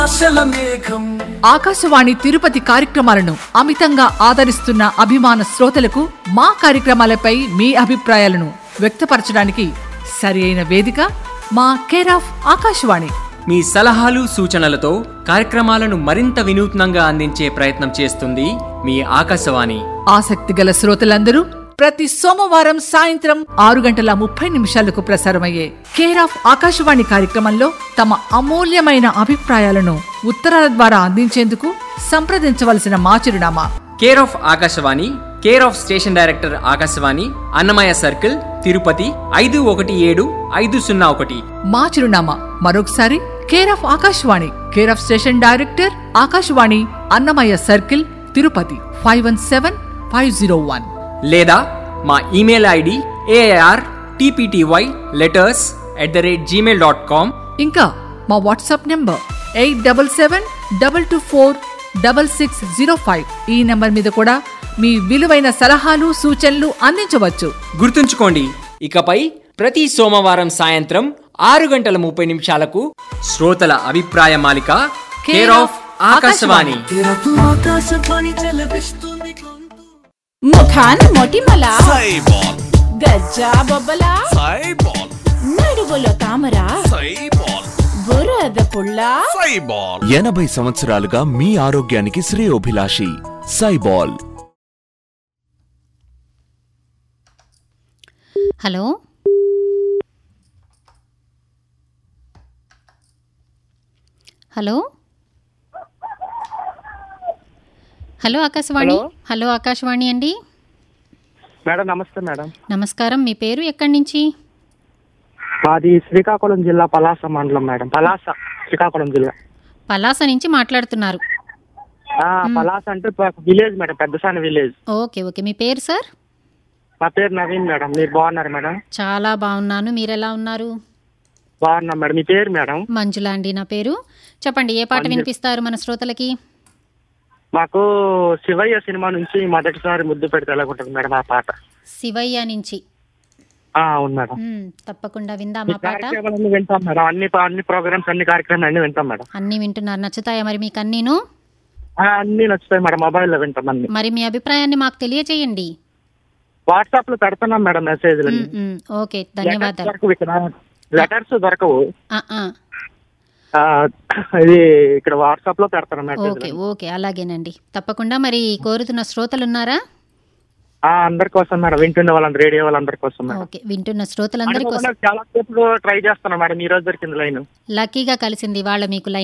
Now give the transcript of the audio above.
ఆశల మేఘం ఆకాశవాణి తిరుపతి కార్యక్రమాలను అమితంగా ఆదరిస్తున్న అభిమాన శ్రోతలకు మా కార్యక్రమాలపై మీ అభిప్రాయాలను వ్యక్తపరచడానికి సరి అయిన వేదిక మా కేర్ ఆఫ్ ఆకాశవాణి మీ సలహాలు సూచనలతో కార్యక్రమాలను మరింత వినూత్నంగా అందించే ప్రయత్నం చేస్తుంది మీ ఆకాశవాణి ఆసక్తి గల శ్రోతలందరూ ప్రతి సోమవారం సాయంత్రం ఆరు గంటల ముప్పై నిమిషాలకు ప్రసారమయ్యే కేర్ ఆఫ్ ఆకాశవాణి కార్యక్రమంలో తమ అమూల్యమైన అభిప్రాయాలను ఉత్తరాల ద్వారా అందించేందుకు సంప్రదించవలసిన మా చిరునామా care of Akashvani care of station director Akashvani Annamayya circle Tirupati ఐదు ఒకటి ఏడు ఐదు సున్నా ఒకటి మా చిరునామా మరొకసారి care of Akashvani care of station director Akashvani Annamayya circle Tirupati five one seven five zero one లేదా మా email ID A R T P T Y letters at the rate Gmail dot com ఇంకా మా WhatsApp number eight double seven double two four double six zero five ఈ number మీద కూడా మీ విలువైన సలహాలు సూచనలు అందించవచ్చు గుర్తుంచుకోండి ఇకపై ప్రతి సోమవారం సాయంత్రం ఆరు గంటల ముప్పై నిమిషాలకు శ్రోతల అభిప్రాయ మాలిక కేర్ ఆఫ్ ఆకాశవాణి తెరకు ఆకాశవాణి చెలపిస్తుంది గొంతు ముఖాన మొటిమల సైబాల్ గజ్జా బొబ్బల సైబాల్ నడువులో తామర సైబాల్ బురద పుల్ల సైబాల్ ఎనభై సంవత్సరాలుగా మీ ఆరోగ్యానికి శ్రేయోభిలాషి సైబాల్ hello hello hello Akashvani hello Akashvani అండి మేడం నమస్తే మేడం నమస్కారం మీ పేరు ఎక్కడి నుంచి మాది శ్రీకాకుళం జిల్లా పలాస మండలం మేడం పలాస శ్రీకాకుళం జిల్లా పలాస నుంచి మాట్లాడుతున్నారు ఆ, పలాస అంటే ప- village madam Peddasani village okay okay మీ పేరు సార్ మా పేరు నవీన్ మేడం మీరు బాగున్నారు మేడం చాలా బాగున్నాను మీరు ఎలా ఉన్నారు బాగున్నాం మేడం మీ పేరు మేడం మంజులా అండి నా పేరు చెప్పండి ఏ పాట మంజు. వినిపిస్తారు మన శ్రోతలకి మాకు శివయ్య సినిమా నుంచి మొదటిసారి ముద్దు పెడితే ఎలాగుంటుంది మేడం ఆ పాట శివయ్య నుంచి ఆ, అవును మేడం మ్మ్, తప్పకుండా విందాం మీ ఆ పాట కార్యక్రమాలన్నీ వింటాం మేడం అన్ని ప- అన్ని ప్రోగ్రామ్స్ అన్ని కార్యక్రమాలు అన్ని వింటాం మేడం అన్నీ వింటున్నారు నచ్చుతాయా మరి మీకు అన్నీను ఆ, అన్ని నచ్చుతాయి మేడం మొబైల్లో వింటాం అన్ని మరి మీ అభిప్రాయాన్ని మాకు తెలియచేయండి వాట్సాప్ లో పెడుతున్నాం మేడం మెసేజ్లు మ్మ్, మ్మ్. ఓకే ధన్యవాదాలు దొరకవు ఇక్కడ లెటర్స్ దొరకవు ఆ, ఆ. ఆ, ఇది ఇక్కడ వాట్సాప్ లో పెడతాను మెసేజ్ ఓకే ఓకే అలాగేనండి తప్పకుండా మరి కోరుతున్న శ్రోతలు ఉన్నారా ఆ అందరి కోసం మేడం వింటున్న వాళ్ళందరూ రేడియో వాళ్ళందరి కోసం మేడం ఓకే వింటున్న శ్రోతలందరి కోసం అనుకోకుండా చాలా సేపు ట్రై చేస్తాను మేడం ఈ రోజు దొరికింది లైన్ లక్కీగా కలిసింది వాళ్ళ మీకు లైన్